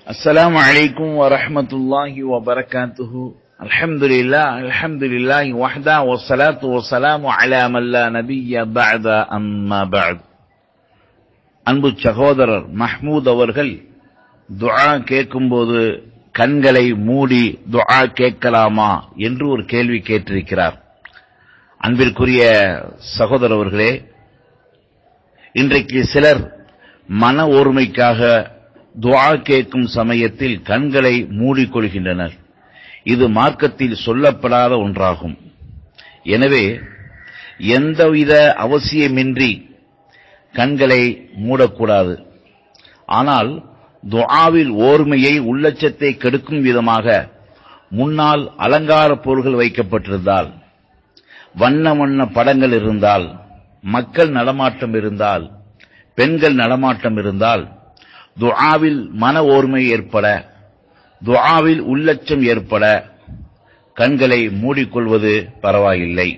السلام عليكم ورحمة الله وبركاته الحمد لله الحمد لله وحده والصلاة والسلام على من لا نبي بعد أما بعد அன்பு சகோதரர் மஹ்மூத் அவர்கள் துஆ கேட்கும்போது கண்களை மூடி துஆ கேட்கலாமா என்று ஒரு கேள்வி கேட்டிருக்கிறார் அன்பிற்குரிய சகோதரர் அவர்களே இன்றைக்கு சிலர் மன ஓர்மைக்காக துஆ கேட்கும் சமயத்தில் கண்களை மூடிக்கொள்கின்றனர் இது மார்க்கத்தில் சொல்லப்படாத ஒன்றாகும் எனவே எந்தவித அவசியமின்றி கண்களை மூடக்கூடாது ஆனால் துஆவில் ஓர்மையை உள்ளச்சத்தை கெடுக்கும் விதமாக முன்னால் அலங்கார பொருள்கள் வைக்கப்பட்டிருந்தால் வண்ண வண்ண படங்கள் இருந்தால் மக்கள் நடமாட்டம் இருந்தால் பெண்கள் நடமாட்டம் இருந்தால் துஆவில் மன ஓர்மை ஏற்பட துஆவில் உள்ளச்சம் ஏற்பட கண்களை மூடிக்கொள்வது பரவாயில்லை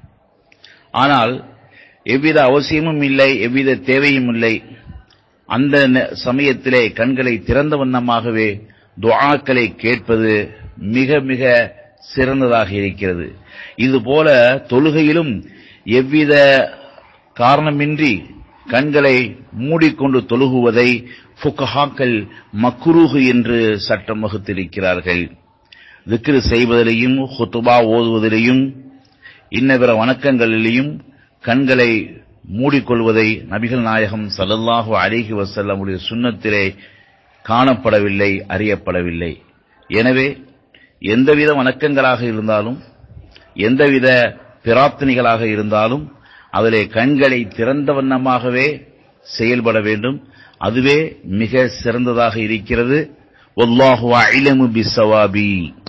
ஆனால் எவ்வித அவசியமும் இல்லை எவ்வித தேவையும் இல்லை அந்த ந- சமயத்திலே கண்களை திறந்த வண்ணமாகவே துஆக்களை கேட்பது மிக மிக சிறந்ததாக இருக்கிறது இதுபோல தொழுகையிலும் எவ்வித காரணமின்றி கண்களை மூடிக்கொண்டு தொழுகுவதை ஃபுகஹாக்கள் மக்ரூஹு என்று சட்டம் வகுத்திருக்கிறார்கள் திக்ரு செய்வதிலேயும் ஹுத்துபா ஓதுவதிலேயும் இன்ன பிற வணக்கங்களிலேயும் கண்களை மூடிக்கொள்வதை நபிகள் நாயகம் ஸல்லல்லாஹு அலைஹி வஸல்லமுடைய சுன்னத்திலே காணப்படவில்லை அறியப்படவில்லை எனவே எந்தவித வணக்கங்களாக இருந்தாலும் எந்தவித பிரார்த்தனைகளாக இருந்தாலும் அதிலே கண்களை திறந்த வண்ணமாகவே செயல்பட வேண்டும் அதுவே மிக சிறந்ததாக இருக்கிறது வல்லாஹு அஇலமு பிஸ்ஸவாபி